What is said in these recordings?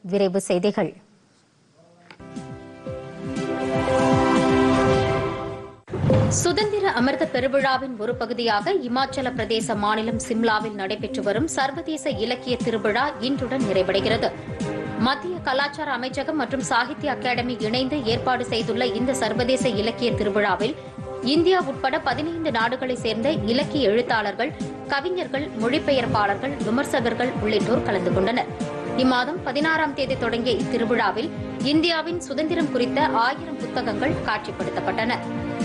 விரைவு செய்திகள் சுதந்திர அமிர்த பெருவிழாவின் ஒரு பகுதியாக இமாச்சல பிரதேச மாநிலம் சிம்லாவில் நடைபெற்று வரும் சர்வதேச இலக்கிய திருவிழா இன்றுடன் நிறைவடைகிறது மத்திய கலாச்சார அமைச்சகம் மற்றும் சாகித்ய அகாடமி இணைந்து ஏற்பாடு செய்துள்ள இந்த சர்வதேச இலக்கிய திருவிழாவில் இந்தியா உட்பட பதினைந்து நாடுகளைச் சேர்ந்த இலக்கிய எழுத்தாளர்கள் கவிஞர்கள் மொழிபெயர்ப்பாளர்கள் விமர்சகர்கள் உள்ளிட்டோர் கலந்து கொண்டனர் இம்மாதம் பதினாறாம் தேதி தொடங்கிய இத்திருவிழாவில் இந்தியாவின் சுதந்திரம் குறித்த ஆயிரம் புத்தகங்கள் காட்சிப்படுத்தப்பட்டன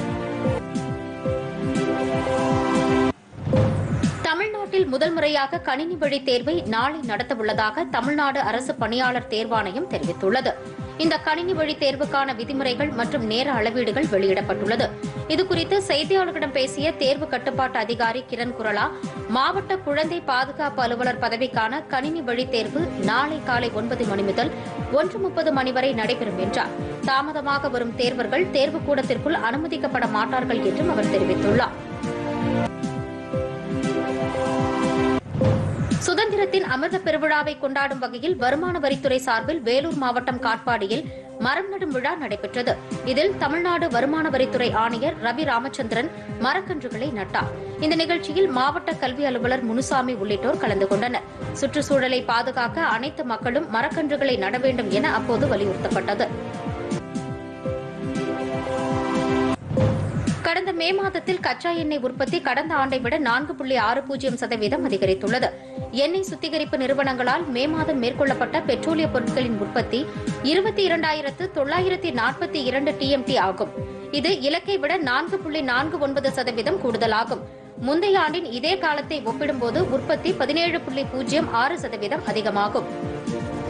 தமிழ்நாட்டில் முதல் முறையாக கணினி வழி தேர்வை நாளை நடத்தவுள்ளதாக தமிழ்நாடு அரசு பணியாளர் தேர்வாணையம் தெரிவித்துள்ளது இந்த கணினி வழி தேர்வுக்கான விதிமுறைகள் மற்றும் நேர அளவீடுகள் வெளியிடப்பட்டுள்ளது இதுகுறித்து செய்தியாளர்களிடம் பேசிய தேர்வு கட்டுப்பாட்டு அதிகாரி கிரண் குரலா மாவட்ட குழந்தை பாதுகாப்பு அலுவலர் பதவிக்கான கணினி வழி தேர்வு நாளை காலை ஒன்பது மணி முதல் ஒன்று முப்பது மணி வரை நடைபெறும் என்றார் தாமதமாக வரும் தேர்வர்கள் தேர்வு கூடத்திற்குள் அனுமதிக்கப்பட மாட்டார்கள் என்றும் அவர் தெரிவித்துள்ளார் சுதந்திரத்தின் அமிர்த பெருவிழாவை கொண்டாடும் வகையில் வருமான வரித்துறை சார்பில் வேலூர் மாவட்டம் காட்பாடியில் மரம் நடும் விழா நடைபெற்றது இதில் தமிழ்நாடு வருமான வரித்துறை ஆணையர் ரவி ராமச்சந்திரன் மரக்கன்றுகளை நட்டார் இந்த நிகழ்ச்சியில் மாவட்ட கல்வி அலுவலர் முனுசாமி உள்ளிட்டோர் கலந்து கொண்டனர் சுற்றுச்சூழலை பாதுகாக்க அனைத்து மக்களும் மரக்கன்றுகளை நட வேண்டும் என அப்போது வலியுறுத்தப்பட்டது கடந்த மே மாதத்தில் கச்சா எண்ணெய் உற்பத்தி கடந்த ஆண்டை விட நான்கு புள்ளி ஆறு பூஜ்ஜியம் சதவீதம் அதிகரித்துள்ளது எண்ணெய் சுத்திகரிப்பு நிறுவனங்களால் மே மாதம் மேற்கொள்ளப்பட்ட பெட்ரோலிய பொருட்களின் உற்பத்தி இருபத்தி இரண்டாயிரத்து தொள்ளாயிரத்தி நாற்பத்தி இரண்டு டிஎம்டி ஆகும் இது இலக்கை விட நான்கு புள்ளி நான்கு ஒன்பது சதவீதம் கூடுதலாகும் முந்தைய ஆண்டின் இதே காலத்தை ஒப்பிடும்போது உற்பத்தி பதினேழு புள்ளி பூஜ்ஜியம் ஆறு சதவீதம் அதிகமாகும்